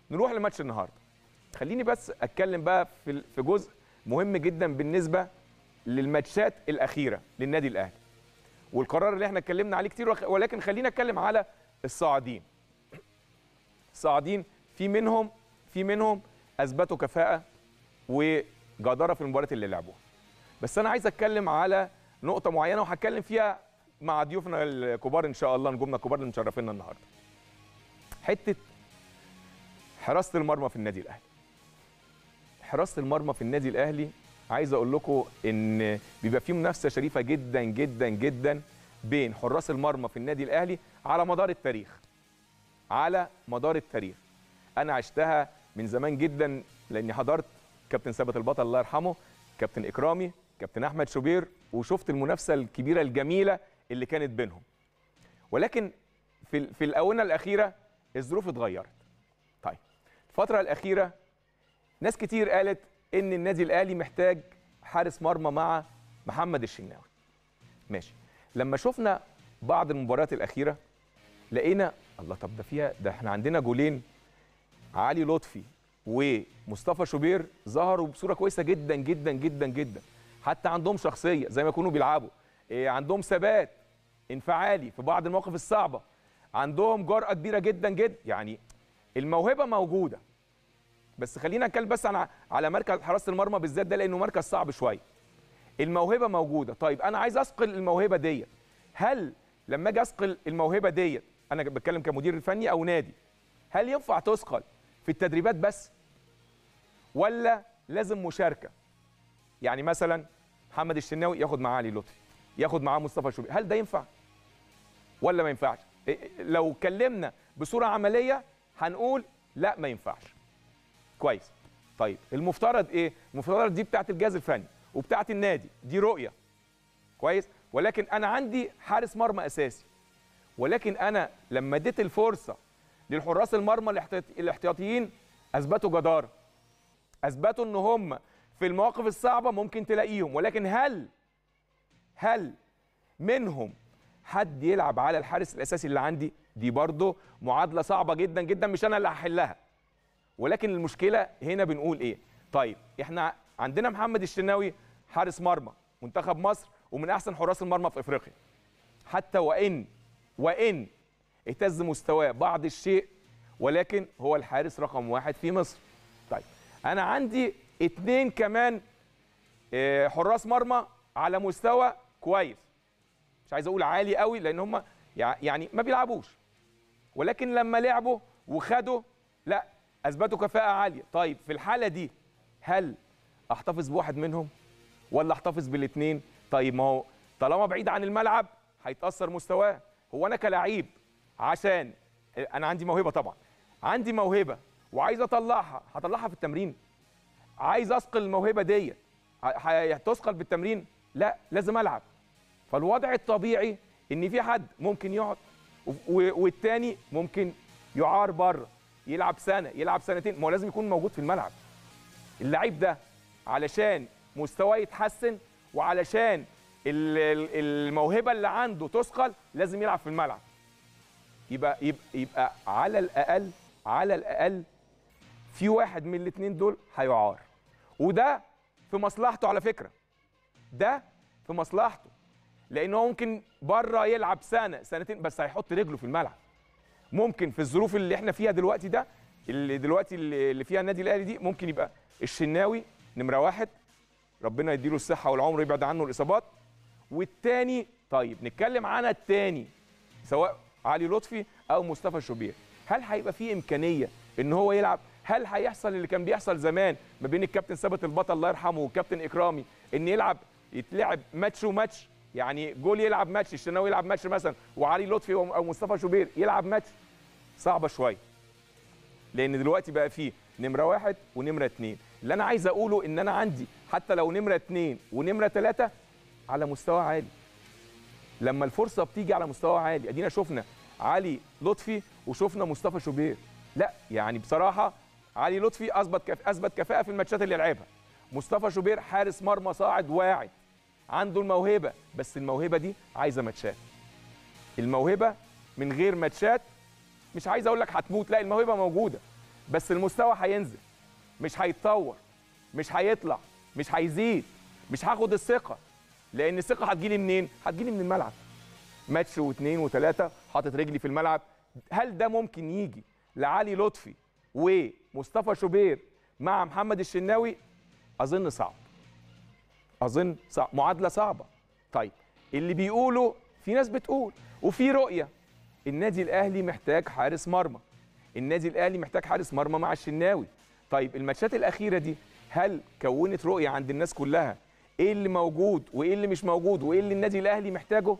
نروح لماتش النهارده خليني بس اتكلم بقى في في جزء مهم جدا بالنسبه للماتشات الاخيره للنادي الاهلي والقرار اللي احنا اتكلمنا عليه كتير وخ- ولكن خلينا اتكلم على الصاعدين الصاعدين في منهم في منهم اثبتوا كفاءه وجداره في المباريات اللي لعبوها بس انا عايز اتكلم على نقطه معينه وهتكلم فيها مع ضيوفنا الكبار ان شاء الله نجومنا الكبار اللي مشرفينا النهارده حته حراسه المرمى في النادي الاهلي حراسه المرمى في النادي الاهلي عايز اقول لكم ان بيبقى فيه منافسه شريفه جدا جدا جدا بين حراس المرمى في النادي الاهلي على مدار التاريخ على مدار التاريخ انا عشتها من زمان جدا لاني حضرت كابتن ثابت البطل الله يرحمه كابتن اكرامي كابتن احمد شوبير وشفت المنافسه الكبيره الجميله اللي كانت بينهم ولكن في ال- في الاونه الاخيره الظروف اتغيرت طيب الفتره الاخيره ناس كتير قالت ان النادي الاهلي محتاج حارس مرمى مع محمد الشناوي ماشي لما شفنا بعض المباريات الاخيره لقينا الله طب ده فيها ده احنا عندنا جولين علي لطفي ومصطفى شوبير ظهروا بصوره كويسه جدا جدا جدا جدا حتى عندهم شخصيه زي ما يكونوا بيلعبوا إيه عندهم ثبات انفعالي في بعض المواقف الصعبه عندهم جرأه كبيره جدا جدا يعني الموهبه موجوده بس خلينا نتكلم بس عن على مركز حراسه المرمى بالذات ده لانه مركز صعب شويه الموهبه موجوده طيب انا عايز اثقل الموهبه ديت هل لما اجي اثقل الموهبه ديت انا بتكلم كمدير فني او نادي هل ينفع تثقل في التدريبات بس ولا لازم مشاركه يعني مثلا محمد الشناوي ياخد معاه علي لطفي ياخد معاه مصطفى شوبير هل ده ينفع ولا ما ينفعش إيه- لو اتكلمنا بصوره عمليه هنقول لا ما ينفعش كويس طيب المفترض ايه المفترض دي بتاعت الجهاز الفني وبتاعت النادي دي رؤيه كويس ولكن انا عندي حارس مرمى اساسي ولكن انا لما اديت الفرصه للحراس المرمى الاحتياط- الاحتياطيين اثبتوا جداره اثبتوا ان هم في المواقف الصعبه ممكن تلاقيهم ولكن هل هل منهم حد يلعب على الحارس الاساسي اللي عندي دي برضه معادله صعبه جدا جدا مش انا اللي هحلها ولكن المشكله هنا بنقول ايه طيب احنا عندنا محمد الشناوي حارس مرمى منتخب مصر ومن احسن حراس المرمى في افريقيا حتى وان وان اهتز مستواه بعض الشيء ولكن هو الحارس رقم واحد في مصر طيب انا عندي اتنين كمان آه، حراس مرمى على مستوى كويس مش عايز اقول عالي قوي لان هم يعني ما بيلعبوش ولكن لما لعبوا وخدوا لا اثبتوا كفاءه عاليه طيب في الحاله دي هل احتفظ بواحد منهم ولا احتفظ بالاثنين طيب ما هو طالما بعيد عن الملعب هيتاثر مستواه هو انا كلاعب عشان انا عندي موهبه طبعا عندي موهبه وعايز اطلعها هطلعها في التمرين عايز اثقل الموهبه ديت ه- هتثقل بالتمرين لا لازم العب فالوضع الطبيعي ان في حد ممكن يقعد و- و- والتاني ممكن يعار بره يلعب سنه يلعب سنتين ما هو لازم يكون موجود في الملعب اللعيب ده علشان مستواه يتحسن وعلشان ال- ال- الموهبه اللي عنده تثقل لازم يلعب في الملعب يبقى يبقى, يبقى على الاقل على الاقل في واحد من الاثنين دول هيعار وده في مصلحته على فكره ده في مصلحته لانه هو ممكن بره يلعب سنه سنتين بس هيحط رجله في الملعب ممكن في الظروف اللي احنا فيها دلوقتي ده اللي دلوقتي اللي اللي فيها النادي الاهلي دي ممكن يبقى الشناوي نمره واحد ربنا يديله الصحه والعمر يبعد عنه الاصابات والتاني طيب نتكلم عن التاني سواء علي لطفي او مصطفى شوبير هل هيبقى في امكانيه ان هو يلعب هل هيحصل اللي كان بيحصل زمان ما بين الكابتن ثابت البطل الله يرحمه والكابتن اكرامي ان يلعب يتلعب ماتش وماتش يعني جول يلعب ماتش الشناوي يلعب ماتش مثلا وعلي لطفي او مصطفى شوبير يلعب ماتش صعبه شويه لان دلوقتي بقى فيه نمره واحد ونمره اتنين اللي انا عايز اقوله ان انا عندي حتى لو نمره اتنين ونمره تلاته على مستوى عالي لما الفرصه بتيجي على مستوى عالي ادينا شفنا علي لطفي وشفنا مصطفى شوبير لا يعني بصراحه علي لطفي اثبت كف... اثبت كفاءه في الماتشات اللي لعبها مصطفى شوبير حارس مرمى صاعد واعد عنده الموهبه بس الموهبه دي عايزه ماتشات الموهبه من غير ماتشات مش عايز اقول لك هتموت لا الموهبه موجوده بس المستوى هينزل مش هيتطور مش هيطلع مش هيزيد مش هاخد الثقه لان الثقه هتجيلي منين هتجيلي من الملعب ماتش واثنين وثلاثه حاطط رجلي في الملعب هل ده ممكن يجي لعلي لطفي ومصطفى شوبير مع محمد الشناوي اظن صعب اظن صعب معادله صعبه طيب اللي بيقولوا في ناس بتقول وفي رؤيه النادي الاهلي محتاج حارس مرمى النادي الاهلي محتاج حارس مرمى مع الشناوي طيب الماتشات الاخيره دي هل كونت رؤيه عند الناس كلها ايه اللي موجود وايه اللي مش موجود وايه اللي النادي الاهلي محتاجه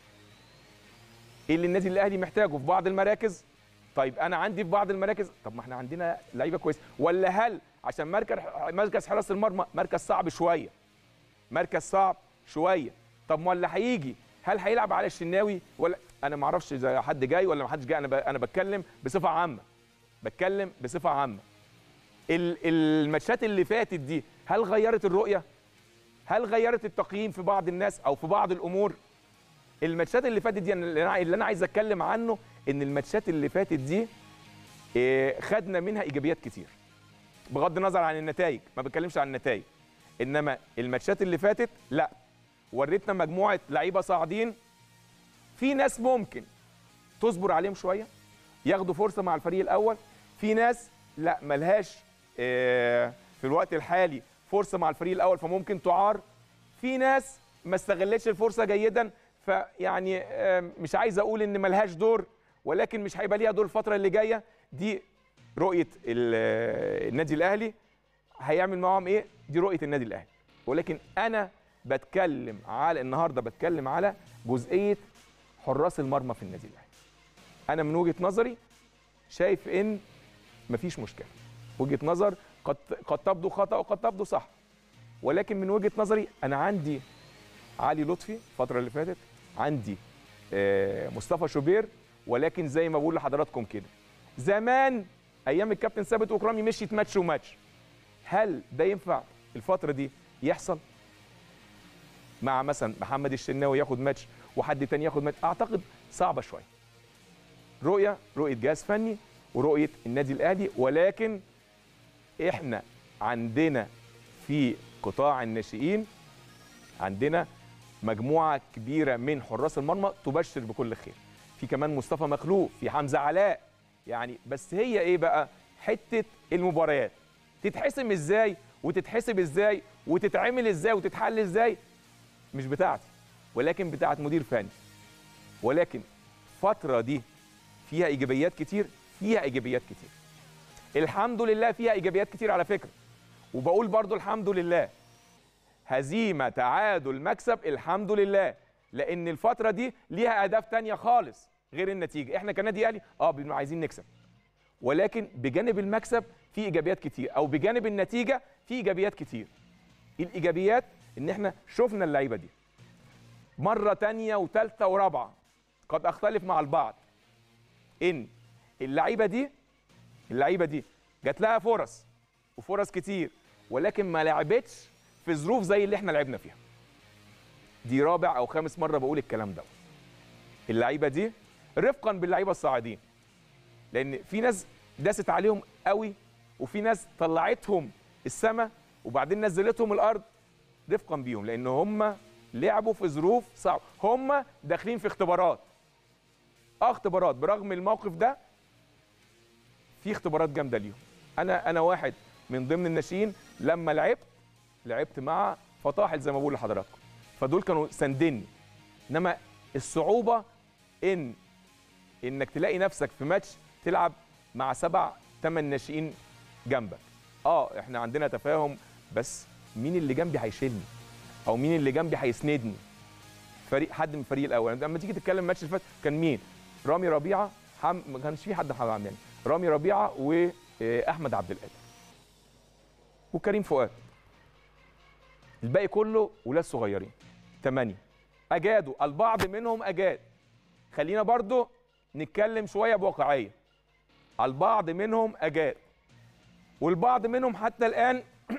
ايه اللي النادي الاهلي محتاجه في بعض المراكز طيب انا عندي في بعض المراكز طب ما احنا عندنا لعيبه كويسه ولا هل عشان مركز مركز حراسه المرمى مركز صعب شويه مركز صعب شويه طب ما اللي هيجي هل هيلعب على الشناوي ولا انا ما اعرفش اذا حد جاي ولا ما حدش جاي انا ب... انا بتكلم بصفه عامه بتكلم بصفه عامه ال- الماتشات اللي فاتت دي هل غيرت الرؤيه هل غيرت التقييم في بعض الناس او في بعض الامور الماتشات اللي فاتت دي أنا- اللي انا اللي انا عايز اتكلم عنه ان الماتشات اللي فاتت دي إيه، خدنا منها ايجابيات كتير بغض النظر عن النتائج ما بتكلمش عن النتائج انما الماتشات اللي فاتت لا وريتنا مجموعه لعيبه صاعدين في ناس ممكن تصبر عليهم شويه ياخدوا فرصه مع الفريق الاول في ناس لا ملهاش آه، في الوقت الحالي فرصه مع الفريق الاول فممكن تعار في ناس ما استغلتش الفرصه جيدا فيعني آه، مش عايز اقول ان ملهاش دور ولكن مش هيبقى ليها دور الفتره اللي جايه دي رؤيه ال- آه، النادي الاهلي هيعمل معاهم ايه دي رؤيه النادي الاهلي ولكن انا بتكلم على النهارده بتكلم على جزئيه حراس المرمى في النادي الاهلي انا من وجهه نظري شايف ان مفيش مشكله وجهه نظر قد قد تبدو خطا وقد تبدو صح ولكن من وجهه نظري انا عندي علي لطفي الفتره اللي فاتت عندي آه، مصطفى شوبير ولكن زي ما بقول لحضراتكم كده زمان ايام الكابتن ثابت وكرامي مشيت ماتش وماتش هل ده ينفع الفتره دي يحصل مع مثلا محمد الشناوي ياخد ماتش وحد تاني ياخد ماتش اعتقد صعبه شويه رؤيه رؤيه جهاز فني ورؤيه النادي الاهلي ولكن احنا عندنا في قطاع الناشئين عندنا مجموعه كبيره من حراس المرمى تبشر بكل خير في كمان مصطفى مخلوق في حمزه علاء يعني بس هي ايه بقى حته المباريات تتحسم ازاي وتتحسب ازاي وتتعمل ازاي وتتحل ازاي مش بتاعتي ولكن بتاعت مدير فني ولكن الفتره دي فيها ايجابيات كتير فيها ايجابيات كتير الحمد لله فيها ايجابيات كتير على فكره وبقول برضو الحمد لله هزيمه تعادل مكسب الحمد لله لان الفتره دي ليها اهداف تانية خالص غير النتيجه احنا كنادي اهلي اه بنبقى عايزين نكسب ولكن بجانب المكسب في ايجابيات كتير او بجانب النتيجه في ايجابيات كتير الايجابيات ان احنا شفنا اللعيبه دي مره تانية وثالثه ورابعه قد اختلف مع البعض ان اللعيبه دي اللعيبه دي جات لها فرص وفرص كتير ولكن ما لعبتش في ظروف زي اللي احنا لعبنا فيها دي رابع او خامس مره بقول الكلام ده اللعيبه دي رفقا باللعيبه الصاعدين لان في ناس داست عليهم قوي وفي ناس طلعتهم السما وبعدين نزلتهم الارض رفقا بيهم لان هم لعبوا في ظروف صعبه هم داخلين في اختبارات اه اختبارات برغم الموقف ده في اختبارات جامده ليهم انا انا واحد من ضمن الناشئين لما لعبت لعبت مع فطاحل زي ما بقول لحضراتكم فدول كانوا ساندني انما الصعوبه ان انك تلاقي نفسك في ماتش تلعب مع سبع ثمان ناشئين جنبك اه احنا عندنا تفاهم بس مين اللي جنبي هيشيلني او مين اللي جنبي هيسندني فريق حد من الفريق الاول لما تيجي تتكلم الماتش اللي فات كان مين رامي ربيعه حم... ما كانش في حد محمد عماني رامي ربيعه واحمد عبد القادر وكريم فؤاد الباقي كله ولاد صغيرين ثمانية أجادوا البعض منهم أجاد خلينا برضو نتكلم شوية بواقعية البعض منهم أجاد والبعض منهم حتى الآن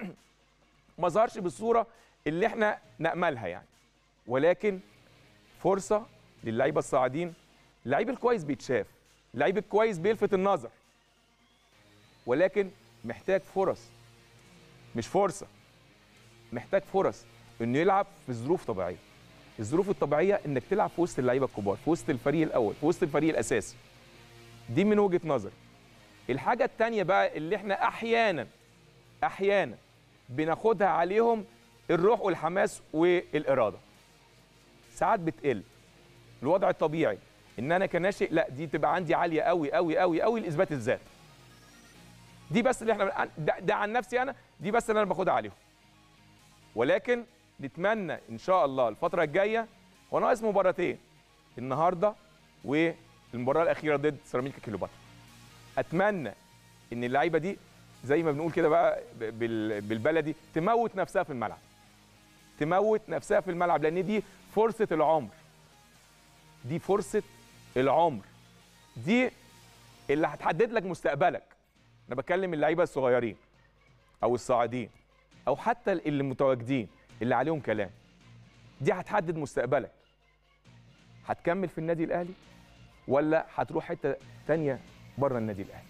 ما ظهرش بالصورة اللي احنا نأملها يعني ولكن فرصة للعيبة الصاعدين اللعيب الكويس بيتشاف اللعيب الكويس بيلفت النظر ولكن محتاج فرص مش فرصه محتاج فرص انه يلعب في ظروف طبيعيه الظروف الطبيعيه انك تلعب في وسط اللعيبه الكبار في وسط الفريق الاول في وسط الفريق الاساسي دي من وجهه نظري الحاجه الثانيه بقى اللي احنا احيانا احيانا بناخدها عليهم الروح والحماس والاراده ساعات بتقل الوضع الطبيعي ان انا كناشئ لا دي تبقى عندي عاليه قوي قوي قوي قوي لاثبات الذات دي بس اللي احنا ده, ده عن نفسي انا دي بس اللي انا باخدها عليهم ولكن نتمنى ان شاء الله الفتره الجايه هو ناقص مباراتين النهارده والمباراه الاخيره ضد سيراميكا كيلوباترا اتمنى ان اللعيبه دي زي ما بنقول كده بقى بال- بالبلدي تموت نفسها في الملعب تموت نفسها في الملعب لان دي فرصه العمر دي فرصه العمر دي اللي هتحدد لك مستقبلك انا بكلم اللعيبه الصغيرين او الصاعدين او حتى اللي متواجدين اللي عليهم كلام دي هتحدد مستقبلك هتكمل في النادي الاهلي ولا هتروح حته تانية بره النادي الاهلي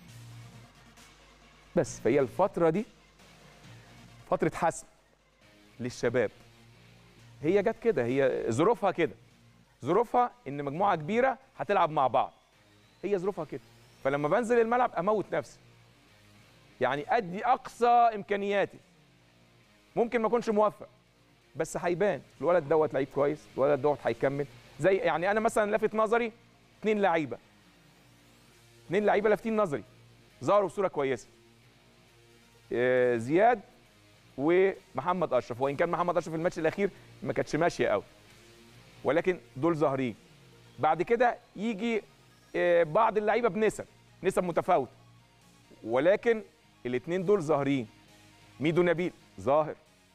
بس فهي الفتره دي فتره حسم للشباب هي جت كده هي ظروفها كده ظروفها ان مجموعه كبيره هتلعب مع بعض هي ظروفها كده فلما بنزل الملعب اموت نفسي يعني ادي اقصى امكانياتي ممكن ما اكونش موفق بس هيبان الولد دوت لعيب كويس الولد دوت هيكمل زي يعني انا مثلا لفت نظري اثنين لعيبه اثنين لعيبه لافتين نظري ظهروا بصوره كويسه آه، زياد ومحمد اشرف وان كان محمد اشرف في الماتش الاخير ما كانتش ماشيه قوي ولكن دول ظاهرين بعد كده يجي آه، بعض اللعيبه بنسب نسب متفاوته ولكن الاثنين دول ظاهرين ميدو نبيل ظاهر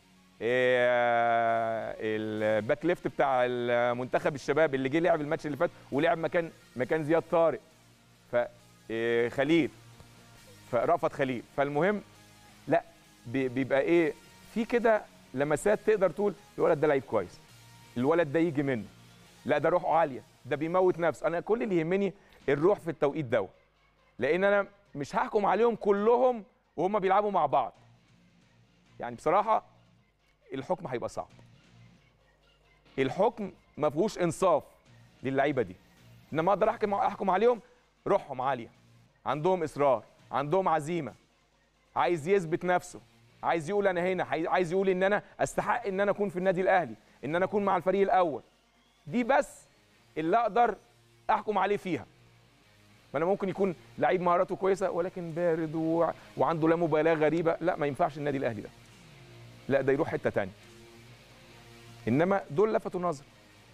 آه، الباك ليفت بتاع المنتخب الشباب اللي جه لعب الماتش اللي فات ولعب مكان مكان زياد طارق ف آه، خليل فرأفت خليل فالمهم لا بي- بيبقى ايه في كده لمسات تقدر تقول الولد ده لعيب كويس الولد ده يجي منه لا ده روحه عاليه ده بيموت نفسه انا كل اللي يهمني الروح في التوقيت دوت لان انا مش هحكم عليهم كلهم وهم بيلعبوا مع بعض يعني بصراحه الحكم هيبقى صعب الحكم ما فيهوش انصاف للعيبه دي انما اقدر احكم احكم عليهم روحهم عاليه عندهم اصرار عندهم عزيمه عايز يثبت نفسه عايز يقول انا هنا عايز- عايز يقول ان انا استحق ان انا اكون في النادي الاهلي ان انا اكون مع الفريق الاول دي بس اللي اقدر احكم عليه فيها ما انا ممكن يكون لعيب مهاراته كويسه ولكن بارد و... وعنده لا مبالاه غريبه لا ما ينفعش النادي الاهلي ده لا ده يروح حته تانية انما دول لفتوا نظر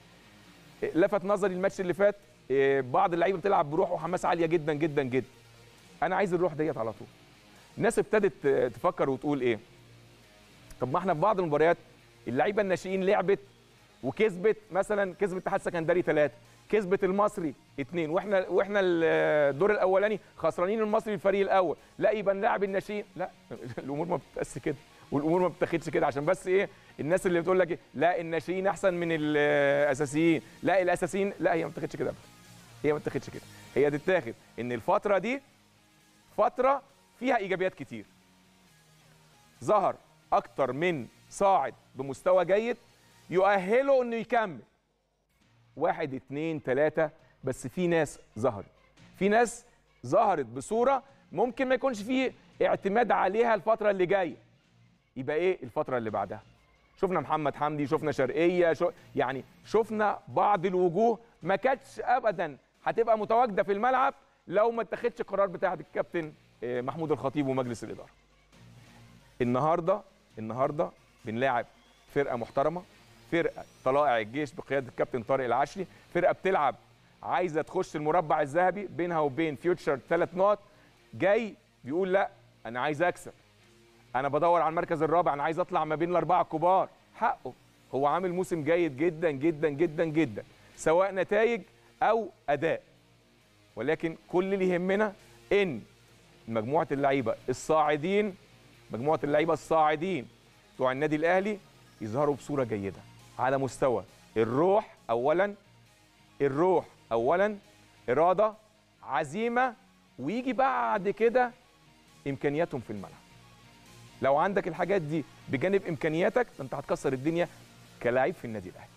لفت نظري الماتش اللي فات إيه، بعض اللعيبه بتلعب بروح وحماس عاليه جدا جدا جدا انا عايز الروح ديت على طول الناس ابتدت آه، تفكر وتقول ايه طب ما احنا في بعض المباريات اللعيبه الناشئين لعبت وكسبت مثلا كسبت اتحاد سكندري ثلاثه كسبت المصري اثنين واحنا واحنا الدور الاولاني خسرانين المصري الفريق الاول لا يبقى نلاعب الناشئين لا الامور ما بتتقاس كده والامور ما بتاخدش كده عشان بس ايه الناس اللي بتقول لك إيه؟ لا الناشئين احسن من الاساسيين لا الاساسيين لا هي ما بتاخدش كده أبداً. هي ما بتاخدش كده هي تتاخد ان الفتره دي فتره فيها ايجابيات كتير ظهر اكتر من صاعد بمستوى جيد يؤهله انه يكمل واحد اتنين تلاتة بس في ناس ظهرت في ناس ظهرت بصورة ممكن ما يكونش فيه اعتماد عليها الفترة اللي جاية يبقى ايه الفترة اللي بعدها شفنا محمد حمدي شفنا شرقية شو يعني شفنا بعض الوجوه ما كانتش ابدا هتبقى متواجدة في الملعب لو ما اتخذش القرار بتاع الكابتن آه، محمود الخطيب ومجلس الإدارة النهارده النهارده بنلاعب فرقه محترمه فرقه طلائع الجيش بقياده الكابتن طارق العشري فرقه بتلعب عايزه تخش المربع الذهبي بينها وبين فيوتشر ثلاث نقط جاي بيقول لا انا عايز اكسب انا بدور على المركز الرابع انا عايز اطلع ما بين الاربعه الكبار حقه هو عامل موسم جيد جدا جدا جدا جدا سواء نتائج او اداء ولكن كل اللي يهمنا ان مجموعه اللعيبه الصاعدين مجموعه اللعيبه الصاعدين بتوع النادي الاهلي يظهروا بصوره جيده على مستوى الروح اولا الروح اولا اراده عزيمه ويجي بعد كده امكانياتهم في الملعب لو عندك الحاجات دي بجانب امكانياتك انت هتكسر الدنيا كلاعب في النادي الاهلي